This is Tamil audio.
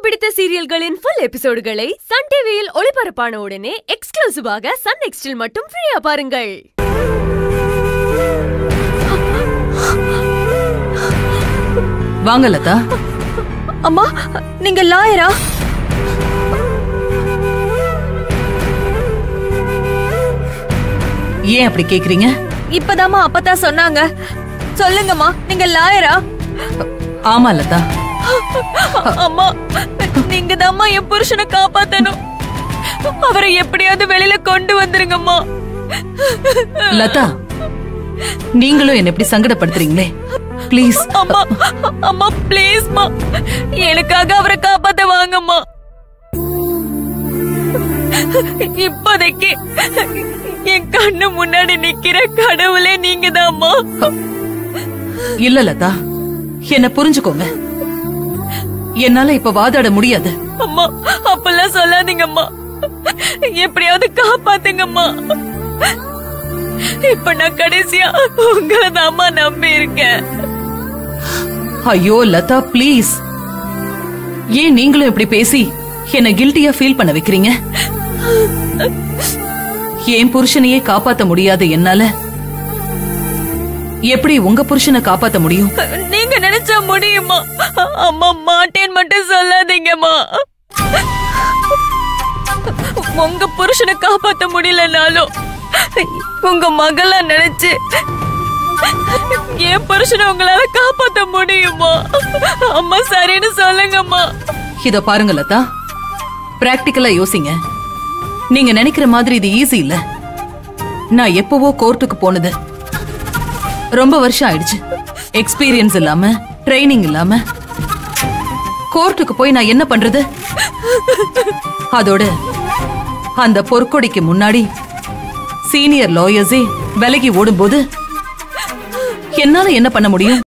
பிடித்த சீரியல்களின் ஃபுல் எபிசோடுகளை சன் டிவியில் ஒளிபரப்பான உடனே எக்ஸ்க்ளூசிவாக சன் நெக்ஸ்டில் மட்டும் ஃப்ரீயா பாருங்கள் வாங்க லதா அம்மா நீங்க லாயரா ஏன் அப்படி கேக்குறீங்க இப்பதாம்மா அப்பதான் சொன்னாங்க சொல்லுங்கம்மா நீங்க லாயரா ஆமா லதா அம்மா நீங்க தாம்மா என் புருஷனை காப்பாத்தணும் அவரை எப்படியாவது வெளியில கொண்டு வந்துருங்கம்மா லதா நீங்களும் என்ன எப்படி சங்கடப்படுத்துறீங்களே ப்ளீஸ் அம்மா அம்மா ப்ளீஸ்மா எனக்காக அவரை காப்பாத்த வாங்கம்மா இப்போதைக்கு என் கண்ணு முன்னாடி நிக்கிற கடவுளே நீங்கதாம்மா இல்ல லதா என்ன புரிஞ்சுக்கோங்க என்னால இப்ப வாதாட முடியாது அம்மா அப்பெல்லாம் சொல்லாதீங்கம்மா எப்படியாவது காப்பாத்துங்கம்மா இப்ப நான் கடைசியா உங்களை தாம்மா நம்பி இருக்கேன் ஐயோ லதா ப்ளீஸ் ஏன் நீங்களும் இப்படி பேசி என்ன கில்ட்டியா ஃபீல் பண்ண வைக்கிறீங்க என் புருஷனையே காப்பாத்த முடியாது என்னால எப்படி உங்க புருஷனை காப்பாத்த முடியும் நீங்க நினைச்சா முடியுமா அம்மா மாட்டேன்னு மட்டும் சொல்லாதீங்கம்மா உங்க புருஷனை காப்பாத்த முடியலனாலும் உங்க மகளா நினைச்சு என் புருஷனை உங்களால காப்பாத்த முடியுமா அம்மா சரின்னு சொல்லுங்கம்மா இத பாருங்க லதா பிராக்டிக்கலா யோசிங்க நீங்க நினைக்கிற மாதிரி இது ஈஸி இல்ல நான் எப்பவோ கோர்ட்டுக்கு போனது ரொம்ப வருஷம் ஆயிடுச்சு எக்ஸ்பீரியன்ஸ் இல்லாம ட்ரைனிங் இல்லாம கோர்ட்டுக்கு போய் நான் என்ன பண்றது அதோட அந்த பொற்கொடிக்கு முன்னாடி சீனியர் லாயர்ஸே விலகி ஓடும்போது என்னால என்ன பண்ண முடியும்